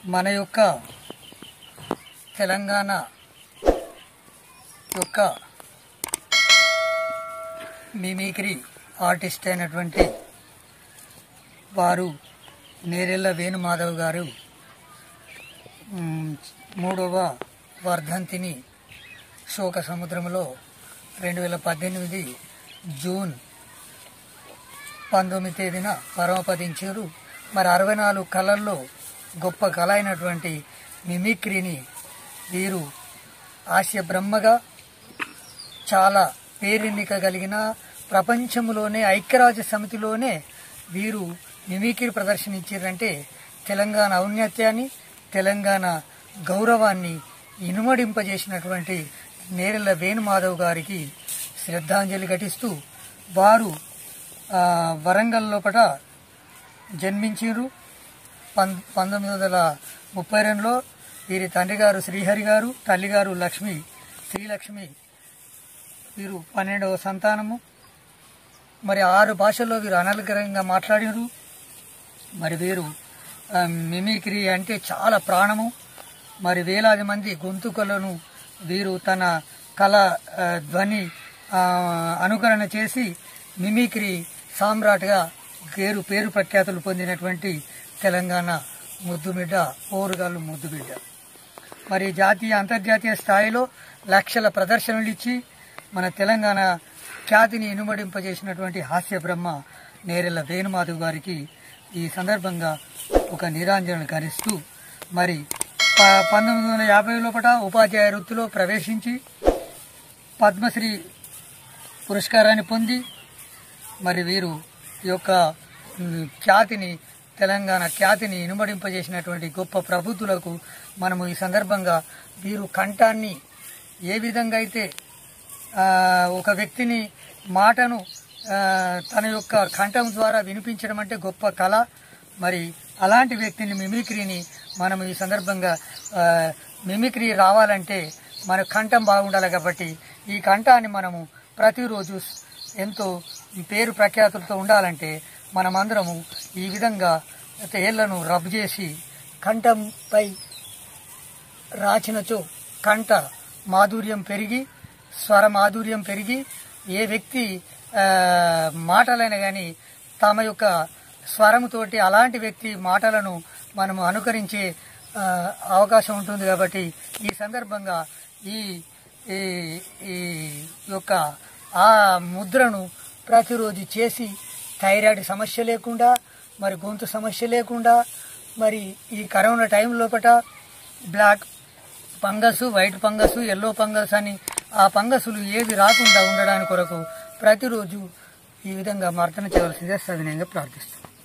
మన యొక్క తెలంగాణ యొక్క మిమిక్రీ ఆర్టిస్ట్ అయినటువంటి వారు నేరెళ్ళ వేణుమాధవ్ గారు మ్, మూడవ వర్ధంతిని శోక సముద్రంలో రెండు వేల పద్దెనిమిది జూన్ పంతొమ్మిది తేదీన పరమపదించారు మరి అరవై నాలుగు కళల్లో గొప్ప కళ అయినటువంటి మిమిక్రీని వీరు ఆస్య బ్రహ్మగా చాలా పేరెన్నిక కలిగిన ప్రపంచంలోనే ఐక్యరాజ్య సమితిలోనే వీరు మిమిక్రీ ప్రదర్శన ఇచ్చారంటే తెలంగాణ ఔన్నత్యాన్ని తెలంగాణ గౌరవాన్ని ఇనుమడింపజేసినటువంటి నేరెళ్ళ వేణుమాధవ్ గారికి శ్రద్ధాంజలి ఘటిస్తూ వారు ఆ, వరంగల్ లోపల జన్మించారు పం పంతొమ్మిది వందల ముప్పై రెండులో వీరి తండ్రి గారు శ్రీహరి గారు తల్లిగారు లక్ష్మి శ్రీలక్ష్మి వీరు పన్నెండవ సంతానము మరి ఆరు భాషల్లో వీరు అనర్గళంగా మాట్లాడారు మరి వీరు ఆ, మిమిక్రీ అంటే చాలా ప్రాణము మరి వేలాది మంది గొంతుకలను వీరు తన కళ ఆ, ధ్వని ఆ, అనుకరణ చేసి మిమిక్రీ సామ్రాట్గా పేరు పేరు ప్రఖ్యాతులు పొందినటువంటి తెలంగాణ ముద్దుబిడ్డ ఓరుగాళ్ళు ముద్దుబిడ్డ మరి జాతీయ అంతర్జాతీయ స్థాయిలో లక్షల ప్రదర్శనలు ఇచ్చి మన తెలంగాణ ఖ్యాతిని ఇనుమడింపజేసినటువంటి హాస్య బ్రహ్మ నేరెళ్ళ వేణుమాధవ్ గారికి ఈ సందర్భంగా ఒక నిరాంజన కరిస్తూ మరి ప- పంతొమ్మిది వందల యాభై లోపల ఉపాధ్యాయ వృత్తిలో ప్రవేశించి పద్మశ్రీ పురస్కారాన్ని పొంది మరి వీరు ఈ యొక్క ఉమ్, ఖ్యాతిని తెలంగాణ ఖ్యాతిని ఇనుమడింపజేసినటువంటి గొప్ప ప్రబుద్ధులకు మనము ఈ సందర్భంగా వీరు కంఠాన్ని ఏ విధంగా అయితే ఆ, ఒక వ్యక్తిని మాటను ఆ, తన యొక్క కంఠం ద్వారా వినిపించడం అంటే గొప్ప కళ మరి అలాంటి వ్యక్తిని మిమిక్రీని మనం ఈ సందర్భంగా ఆ, మిమిక్రీ రావాలంటే మన కంఠం బాగుండాలి కాబట్టి ఈ కంఠాన్ని మనము ప్రతిరోజు ఎంతో పేరు ప్రఖ్యాతులతో ఉండాలంటే మనమందరము ఈ విధంగా తేళ్లను రబ్ చేసి కంఠంపై రాచినచో కంఠ మాధుర్యం పెరిగి స్వర మాధుర్యం పెరిగి ఏ వ్యక్తి ఆ, మాటలైనా కానీ తమ యొక్క స్వరముతోటి అలాంటి వ్యక్తి మాటలను మనము అనుకరించే ఆ, అవకాశం ఉంటుంది కాబట్టి ఈ సందర్భంగా ఈ ఈ ఈ యొక్క ఆ ముద్రను ప్రతిరోజు చేసి థైరాయిడ్ సమస్య లేకుండా మరి గొంతు సమస్య లేకుండా మరి ఈ కరోనా టైం లోపల black fungus white fungus yellow fungus అని ఆ ఫంగస్లు ఏవి రాకుండా ఉండడానికి కొరకు ప్రతిరోజు ఈ విధంగా మర్దన చేయవలసిందే సవినయంగా ప్రార్థిస్తాం